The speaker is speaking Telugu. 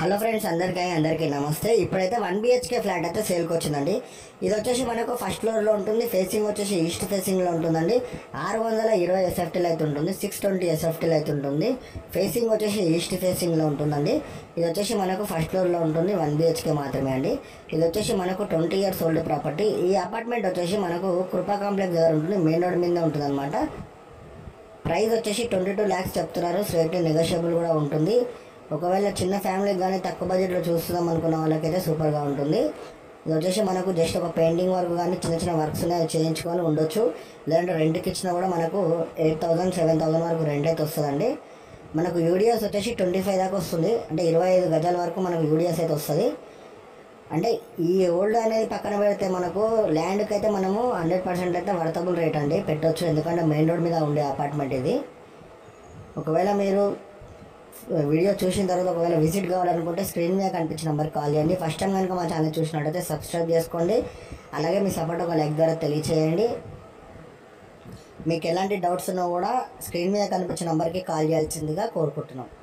హలో ఫ్రెండ్స్ అందరికీ అందరికీ నమస్తే ఇప్పుడైతే వన్ బిహెచ్కే ఫ్లాట్ అయితే సేల్కి వచ్చిందండి ఇది వచ్చేసి మనకు ఫస్ట్ ఫ్లోర్లో ఉంటుంది ఫేసింగ్ వచ్చేసి ఈస్ట్ ఫేసింగ్లో ఉంటుందండి ఆరు వందల ఇరవై ఎస్ఎఫ్టీలు అయితే ఉంటుంది సిక్స్ ట్వంటీ ఎస్ఎఫ్టీలు అయితే ఉంటుంది ఫేసింగ్ వచ్చేసి ఈస్ట్ ఫేసింగ్లో ఉంటుందండి ఇది వచ్చేసి మనకు ఫస్ట్ ఫ్లోర్లో ఉంటుంది వన్ బిహెచ్కే మాత్రమే అండి ఇది వచ్చేసి మనకు ట్వంటీ ఇయర్స్ ఓల్డ్ ప్రాపర్టీ ఈ అపార్ట్మెంట్ వచ్చేసి మనకు కృపా కాంప్లెక్స్ దగ్గర ఉంటుంది మెయిన్ రోడ్ మీద ఉంటుంది అనమాట ప్రైస్ వచ్చేసి ట్వంటీ టూ ల్యాక్స్ చెప్తున్నారు స్ట్రేట్ నెగోషియబుల్ కూడా ఉంటుంది ఒకవేళ చిన్న ఫ్యామిలీకి కానీ తక్కువ బడ్జెట్లో చూస్తున్నాం అనుకున్న వాళ్ళకైతే సూపర్గా ఉంటుంది ఇది వచ్చేసి మనకు జస్ట్ ఒక పెయింటింగ్ వర్క్ కానీ చిన్న చిన్న వర్క్స్ చేయించుకొని ఉండొచ్చు లేదంటే రెంట్కి ఇచ్చినా కూడా మనకు ఎయిట్ థౌసండ్ సెవెన్ థౌసండ్ వరకు రెంట్ అయితే వస్తుందండి మనకు యూడిఎస్ వచ్చేసి ట్వంటీ ఫైవ్ దాకా వస్తుంది అంటే ఇరవై ఐదు గజాల వరకు మనకు యూడిఎస్ అయితే వస్తుంది అంటే ఈ ఓల్డ్ అనేది పక్కన పెడితే మనకు ల్యాండ్కి అయితే మనము హండ్రెడ్ పర్సెంట్ అయితే వర్తబుల్ రేట్ అండి పెట్టొచ్చు ఎందుకంటే మెయిన్ రోడ్ మీద ఉండే అపార్ట్మెంట్ ఇది ఒకవేళ మీరు వీడియో చూసిన తర్వాత ఒకవేళ విజిట్ కావాలనుకుంటే స్క్రీన్ మీద కనిపించిన నెంబర్కి కాల్ చేయండి ఫస్ట్ టైం కనుక మా ఛానల్ చూసినట్టయితే సబ్స్క్రైబ్ చేసుకోండి అలాగే మీ సపోర్ట్ ఒక లైక్ ద్వారా తెలియచేయండి మీకు ఎలాంటి డౌట్స్ ఉన్నా కూడా స్క్రీన్ మీద కనిపించిన నెంబర్కి కాల్ చేయాల్సిందిగా కోరుకుంటున్నాం